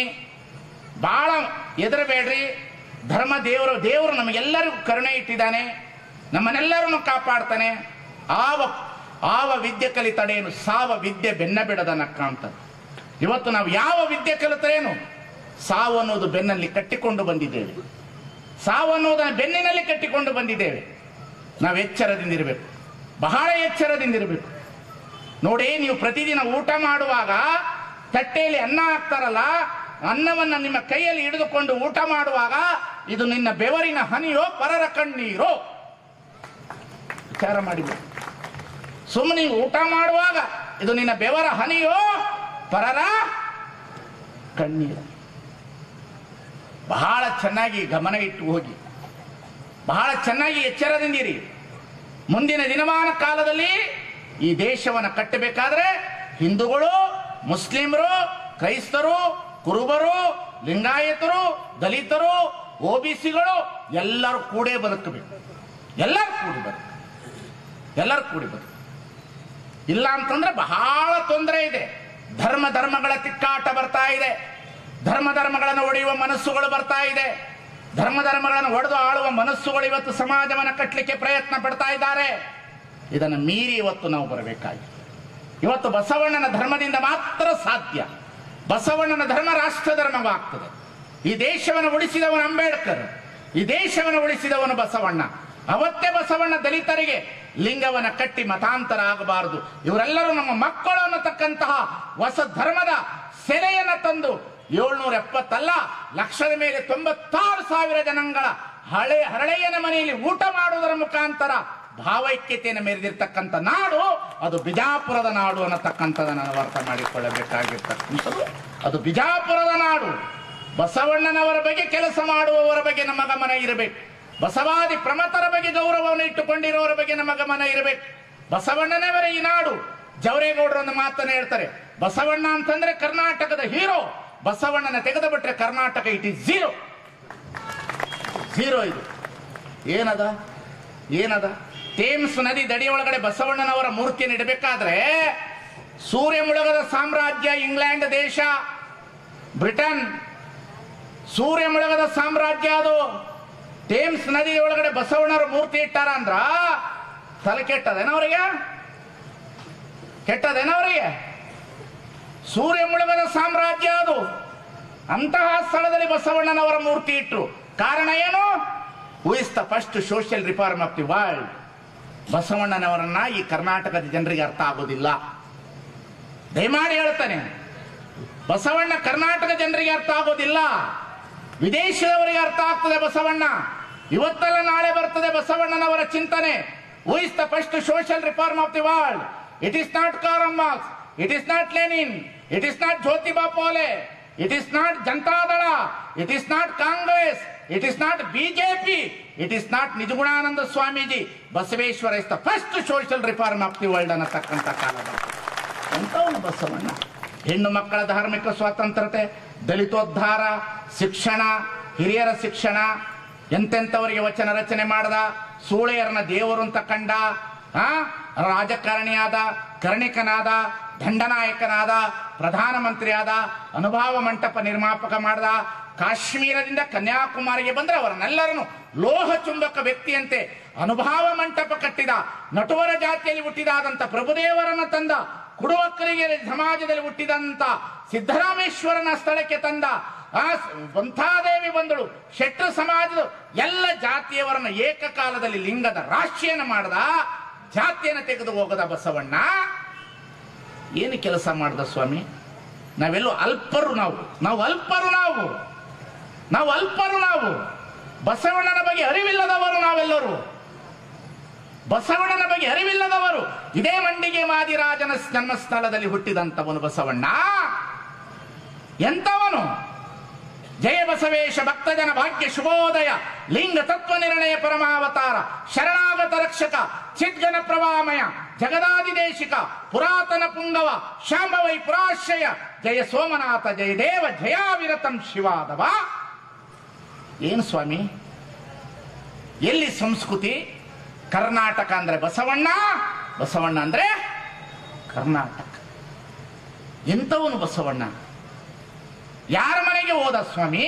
ಬಹಳ ಹೆದರಬೇಡ್ರಿ ಧರ್ಮ ದೇವರು ದೇವರು ನಮಗೆಲ್ಲರಿಗೂ ಕರುಣೆ ಇಟ್ಟಿದ್ದಾನೆ ನಮ್ಮನ್ನೆಲ್ಲರನ್ನು ಕಾಪಾಡ್ತಾನೆ ಆವ ಆವ ವಿದ್ಯೆ ಕಲಿತಡೇನು ಸಾವ ವಿದ್ಯೆ ಬೆನ್ನ ಬಿಡದನಕ್ಕ ಅಂತ ಇವತ್ತು ನಾವು ಯಾವ ವಿದ್ಯೆ ಕಲಿತರೇನು ಸಾವು ಅನ್ನೋದು ಬೆನ್ನಲ್ಲಿ ಕಟ್ಟಿಕೊಂಡು ಬಂದಿದ್ದೇವೆ ಸಾವು ಅನ್ನೋದನ್ನು ಬೆನ್ನಿನಲ್ಲಿ ಕಟ್ಟಿಕೊಂಡು ಬಂದಿದ್ದೇವೆ ನಾವು ಎಚ್ಚರದಿಂದಿರಬೇಕು ಬಹಳ ಎಚ್ಚರದಿಂದಿರಬೇಕು ನೋಡಿ ನೀವು ಪ್ರತಿದಿನ ಊಟ ಮಾಡುವಾಗ ತಟ್ಟೆಯಲ್ಲಿ ಅನ್ನ ಹಾಕ್ತಾರಲ್ಲ ಅನ್ನವನ್ನ ನಿಮ್ಮ ಕೈಯಲ್ಲಿ ಹಿಡಿದುಕೊಂಡು ಊಟ ಮಾಡುವಾಗ ಇದು ನಿನ್ನ ಬೆವರಿನ ಹನಿಯೋ ಪರರ ಕಣ್ಣೀರೋ ವಿಚಾರ ಮಾಡಿಬಿಡು ಸುಮ್ಮನೆ ನೀವು ಊಟ ಮಾಡುವಾಗ ಇದು ನಿನ್ನ ಬೆವರ ಹನಿಯೋ ಪರರ ಕಣ್ಣೀರು ಬಹಳ ಚೆನ್ನಾಗಿ ಗಮನ ಇಟ್ಟು ಹೋಗಿ ಬಹಳ ಚೆನ್ನಾಗಿ ಎಚ್ಚರದಿಂದಿರಿ ಮುಂದಿನ ದಿನಮಾನ ಕಾಲದಲ್ಲಿ ಈ ದೇಶವನ್ನು ಕಟ್ಟಬೇಕಾದ್ರೆ ಹಿಂದೂಗಳು ಮುಸ್ಲಿಮರು ಕ್ರೈಸ್ತರು ಕುರುಬರು ಲಿಂಗಾಯತರು ದಲಿತರು ಓಬಿಸಿಗಳು ಎಲ್ಲರೂ ಕೂಡೇ ಬದುಕಬೇಕು ಎಲ್ಲರೂ ಕೂಡಿ ಬದುಕು ಎಲ್ಲರೂ ಕೂಡಿ ಬದುಕು ಇಲ್ಲ ಅಂತಂದ್ರೆ ಬಹಳ ತೊಂದರೆ ಇದೆ ಧರ್ಮ ಧರ್ಮಗಳ ತಿಕ್ಕಾಟ ಬರ್ತಾ ಇದೆ ಧರ್ಮ ಧರ್ಮಗಳನ್ನು ಒಡೆಯುವ ಮನಸ್ಸುಗಳು ಬರ್ತಾ ಇದೆ ಧರ್ಮ ಧರ್ಮಗಳನ್ನು ಒಡೆದು ಆಳುವ ಮನಸ್ಸುಗಳು ಇವತ್ತು ಸಮಾಜವನ್ನು ಕಟ್ಟಲಿಕ್ಕೆ ಪ್ರಯತ್ನ ಪಡ್ತಾ ಇದ್ದಾರೆ ಇದನ್ನು ಮೀರಿ ಇವತ್ತು ನಾವು ಬರಬೇಕಾಗಿದೆ ಇವತ್ತು ಬಸವಣ್ಣನ ಧರ್ಮದಿಂದ ಮಾತ್ರ ಸಾಧ್ಯ ಬಸವಣ್ಣನ ಧರ್ಮ ರಾಷ್ಟ್ರ ಧರ್ಮವಾಗ್ತದೆ ಈ ದೇಶವನ್ನು ಉಳಿಸಿದವನು ಅಂಬೇಡ್ಕರ್ ಈ ದೇಶವನ್ನು ಉಳಿಸಿದವನು ಬಸವಣ್ಣ ಅವತ್ತೇ ಬಸವಣ್ಣ ದಲಿತರಿಗೆ ಲಿಂಗವನ್ನ ಕಟ್ಟಿ ಮತಾಂತರ ಆಗಬಾರದು ಇವರೆಲ್ಲರೂ ನಮ್ಮ ಮಕ್ಕಳು ಅನ್ನತಕ್ಕಂತಹ ಹೊಸ ಧರ್ಮದ ಸೆಲೆಯನ್ನ ತಂದು ಏಳ್ನೂರ ಎಪ್ಪತ್ತಲ್ಲ ಲಕ್ಷದ ಮೇಲೆ ತೊಂಬತ್ತಾರು ಸಾವಿರ ಜನಗಳ ಹಳೆ ಹರಳೆಯನ ಮನೆಯಲ್ಲಿ ಊಟ ಮಾಡುವುದರ ಮುಖಾಂತರ ಭಾವೈಕ್ಯತೆಯನ್ನು ಮೆರೆದಿರ್ತಕ್ಕಂಥ ನಾಡು ಅದು ಬಿಜಾಪುರದ ನಾಡು ಅನ್ನತಕ್ಕಂಥದ್ದನ್ನು ನಾವು ಅರ್ಥ ಮಾಡಿಕೊಳ್ಳಬೇಕಾಗಿರ್ತಕ್ಕಂಥದ್ದು ಅದು ಬಿಜಾಪುರದ ನಾಡು ಬಸವಣ್ಣನವರ ಬಗ್ಗೆ ಕೆಲಸ ಮಾಡುವವರ ಬಗ್ಗೆ ನಮ್ಮ ಗಮನ ಇರಬೇಕು ಬಸವಾದಿ ಪ್ರಮತರ ಬಗ್ಗೆ ಗೌರವವನ್ನು ಇಟ್ಟುಕೊಂಡಿರುವವರ ಬಗ್ಗೆ ನಮ್ಮ ಗಮನ ಇರಬೇಕು ಬಸವಣ್ಣನವರ ಈ ನಾಡು ಜವರೇಗೌಡರು ಒಂದು ಮಾತನ್ನ ಹೇಳ್ತಾರೆ ಬಸವಣ್ಣ ಅಂತಂದ್ರೆ ಕರ್ನಾಟಕದ ಹೀರೋ ಬಸವಣ್ಣನ ತೆಗೆದು ಬಿಟ್ರೆ Karnataka it is zero zero ಇದು ಏನದ ಏನದ ಥೇಮ್ಸ್ ನದಿ ದಡಿ ಒಳಗಡೆ ಬಸವಣ್ಣನವರ ಮೂರ್ತಿಯನ್ನು ಇಡಬೇಕಾದ್ರೆ ಸೂರ್ಯ ಮುಳುಗದ ಸಾಮ್ರಾಜ್ಯ ಇಂಗ್ಲೆಂಡ್ ದೇಶ ಬ್ರಿಟನ್ ಸೂರ್ಯ ಮುಳುಗದ ಸಾಮ್ರಾಜ್ಯ ಅದು ಥೇಮ್ಸ್ ನದಿ ಒಳಗಡೆ ಬಸವಣ್ಣರ ಮೂರ್ತಿ ಇಟ್ಟಾರ ಅಂದ್ರ ತಲೆ ಕೆಟ್ಟದೇನ ಅವರಿಗೆ ಕೆಟ್ಟದೇನ ಅವರಿಗೆ ಸೂರ್ಯ ಮುಳುಗದ ಸಾಮ್ರಾಜ್ಯ ಅದು ಅಂತಹ ಸ್ಥಳದಲ್ಲಿ ಬಸವಣ್ಣನವರ ಮೂರ್ತಿ ಇಟ್ರು ಕಾರಣ ಏನು who is the first social reform of the world ಬಸವಣ್ಣನವರನ್ನ ಈ ಕರ್ನಾಟಕದ ಜನರಿಗೆ ಅರ್ಥ ಆಗೋದಿಲ್ಲ ದಯಮಾಡಿ ಹೇಳ್ತಾನೆ ಬಸವಣ್ಣ ಕರ್ನಾಟಕ ಜನರಿಗೆ ಅರ್ಥ ಆಗೋದಿಲ್ಲ ವಿದೇಶದವರಿಗೆ ಅರ್ಥ ಆಗ್ತದೆ ಬಸವಣ್ಣ ಇವತ್ತಲ್ಲ ನಾಳೆ ಬರ್ತದೆ ಬಸವಣ್ಣನವರ ಚಿಂತನೆ who is the first social reform of the world it is not Karl Marx it is not Lenin it is not Jyotiba Phule it is not Janata Dal it is not Congress it is not BJP it is not Nijagunananda Swamiji Basaveshwara is the first social reform of the world ಅನ್ನತಕ್ಕಂಥ ಕಾಲ ಬರ್ತದೆ. ಎಂಥವನು ಬಸವಣ್ಣ ಹೆಣ್ಣು ಮಕ್ಕಳ ಧಾರ್ಮಿಕ ಸ್ವಾತಂತ್ರ್ಯತೆ ದಲಿತೋದ್ಧಾರ ಶಿಕ್ಷಣ ಹಿರಿಯರ ಶಿಕ್ಷಣ ಎಂತೆಂಥವರಿಗೆ ವಚನ ರಚನೆ ಮಾಡದ ಸೂಳೆಯರನ್ನ ದೇವರು ಅಂತ ಕಂಡ ಆ ರಾಜಕಾರಣಿಯಾದ ಕರ್ಣಿಕನಾದ ದಂಡನಾಯಕನಾದ ಪ್ರಧಾನಮಂತ್ರಿಯಾದ ಅನುಭವ ಮಂಟಪ ನಿರ್ಮಾಪಕ ಮಾಡದ ಕಾಶ್ಮೀರದಿಂದ ಕನ್ಯಾಕುಮಾರಿಗೆ ಬಂದ್ರೆ ಅವರನ್ನೆಲ್ಲರನ್ನು ಲೋಹ ಚುಂಬಕ ವ್ಯಕ್ತಿಯಂತೆ ಅನುಭವ ಮಂಟಪ ಕಟ್ಟಿದ ನಟುವರ ಜಾತಿಯಲ್ಲಿ ಹುಟ್ಟಿದಾದಂತ ಪ್ರಭುದೇವರನ್ನ ತಂದ ಕುಡುವಕ್ಕರಿಗೆ ಸಮಾಜದಲ್ಲಿ ಹುಟ್ಟಿದಂತ ಸಿದ್ದರಾಮೇಶ್ವರನ ಸ್ಥಳಕ್ಕೆ ತಂದ ಆ ವಂಥಾದೇವಿ ಬಂದಳು ಶೆಟ್ರು ಸಮಾಜದ ಎಲ್ಲ ಜಾತಿಯವರನ್ನ ಏಕಕಾಲದಲ್ಲಿ ಲಿಂಗದ ರಾಶಿಯನ್ನು ಮಾಡದ ಜಾತಿಯನ್ನು ತೆಗೆದು ಹೋಗದ ಬಸವಣ್ಣ ಏನು ಕೆಲಸ ಮಾಡ್ದ ಸ್ವಾಮಿ ನಾವೆಲ್ಲೋ ಅಲ್ಪರು ನಾವು ನಾವು ಅಲ್ಪರು ನಾವು ನಾವು ಅಲ್ಪರು ನಾವು ಬಸವಣ್ಣನ ಬಗ್ಗೆ ಅರಿವಿಲ್ಲದವರು ನಾವೆಲ್ಲರೂ ಬಸವಣ್ಣನ ಬಗ್ಗೆ ಅರಿವಿಲ್ಲದವರು ಇದೇ ಮಂಡಿಗೆ ಮಾದಿರಾಜನ ಜನ್ಮಸ್ಥಳದಲ್ಲಿ ಹುಟ್ಟಿದಂತವನು ಬಸವಣ್ಣ ಎಂತವನು ಜಯ ಬಸವೇಶ ಭಕ್ತಜನ ಭಾಗ್ಯ ಶುಭೋದಯ ಲಿಂಗ ತತ್ವ ನಿರ್ಣಯ ಪರಮಾವತಾರ ಶರಣಾಗತ ರಕ್ಷಕ ಚಿದ್ಗನ ಪ್ರವಾಮಯ ಜಗದಾದಿದೇಶಿಕ ಪುರಾತನ ಪುಂಗವ ಶಾಂಭವೈ ಪುರಾಶ್ರಯ ಜಯ ಸೋಮನಾಥ ಜಯ ದೇವ ಜಯಾವಿರತಂ ಶಿವಾದವ ಏನು ಸ್ವಾಮಿ ಎಲ್ಲಿ ಸಂಸ್ಕೃತಿ ಕರ್ನಾಟಕ ಅಂದ್ರೆ ಬಸವಣ್ಣ ಬಸವಣ್ಣ ಅಂದ್ರೆ ಕರ್ನಾಟಕ ಎಂಥವನು ಬಸವಣ್ಣ ಯಾರ ಮನೆಗೆ ಹೋದ ಸ್ವಾಮಿ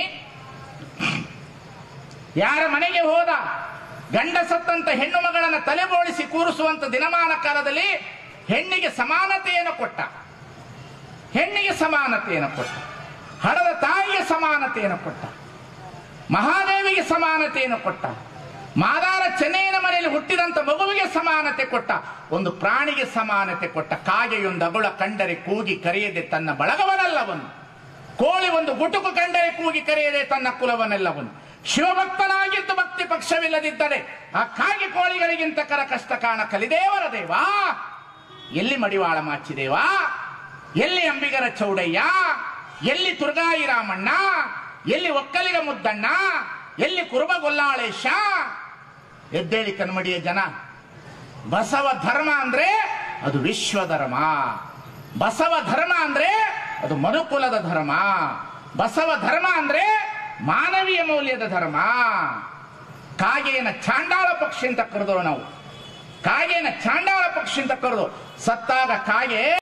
ಯಾರ ಮನೆಗೆ ಹೋದ ಗಂಡ ಸತ್ತಂತ ಹೆಣ್ಣು ಮಗಳನ್ನ ತಲೆಬೋಳಿಸಿ ಕೂರಿಸುವಂತ ದಿನಮಾನ ಕಾಲದಲ್ಲಿ ಹೆಣ್ಣಿಗೆ ಸಮಾನತೆಯನ್ನು ಕೊಟ್ಟ ಹೆಣ್ಣಿಗೆ ಸಮಾನತೆಯನ್ನು ಕೊಟ್ಟ ಹಡದ ತಾಯಿಗೆ ಸಮಾನತೆಯನ್ನು ಕೊಟ್ಟ ಮಹಾದೇವಿಗೆ ಸಮಾನತೆಯನ್ನು ಕೊಟ್ಟ ಮಾದಾರ ಚೆನ್ನೈನ ಮನೆಯಲ್ಲಿ ಹುಟ್ಟಿದಂತ ಮಗುವಿಗೆ ಸಮಾನತೆ ಕೊಟ್ಟ ಒಂದು ಪ್ರಾಣಿಗೆ ಸಮಾನತೆ ಕೊಟ್ಟ ಕಾಗೆಯೊಂದು ಅಗುಳ ಕಂಡರೆ ಕೂಗಿ ಕರೆಯದೆ ತನ್ನ ಬಳಗವನಲ್ಲವನು ಕೋಳಿ ಒಂದು ಗುಟುಕು ಕಂಡರೆ ಕೂಗಿ ಕರೆಯದೆ ತನ್ನ ಕುಲವನ್ನೆಲ್ಲವನು ಶಿವಭಕ್ತನಾಗಿದ್ದು ಭಕ್ತಿ ಪಕ್ಷವಿಲ್ಲದಿದ್ದರೆ ಆ ಕಾಗೆ ಕೋಳಿಗಳಿಗಿಂತ ಕರ ಕಷ್ಟ ಕಾಣ ಕಲಿದೇವರ ದೇವಾ ಎಲ್ಲಿ ಮಡಿವಾಳ ಮಾಚಿದೇವಾ ಎಲ್ಲಿ ಅಂಬಿಗರ ಚೌಡಯ್ಯ ಎಲ್ಲಿ ತುರ್ಗಾಯಿ ರಾಮಣ್ಣ ಎಲ್ಲಿ ಒಕ್ಕಲಿಗ ಮುದ್ದಣ್ಣ ಎಲ್ಲಿ ಕುರುಬ ಗೊಲ್ಲಾಳೇಶ ಎದ್ದೇಳಿ ಕನ್ಮಡಿಯ ಜನ ಬಸವ ಧರ್ಮ ಅಂದ್ರೆ ಅದು ವಿಶ್ವ ಧರ್ಮ ಬಸವ ಧರ್ಮ ಅಂದ್ರೆ ಅದು ಮನುಕುಲದ ಧರ್ಮ ಬಸವ ಧರ್ಮ ಅಂದ್ರೆ ಮಾನವೀಯ ಮೌಲ್ಯದ ಧರ್ಮ ಕಾಗೆಯನ್ನ ಚಾಂಡಾಳ ಪಕ್ಷಿ ಅಂತ ಕರೆದೋ ನಾವು ಕಾಗೆಯನ್ನ ಚಾಂಡಾಳ ಪಕ್ಷಿ ಅಂತ ಕರೆದು ಸತ್ತಾಗ ಕಾಗೆ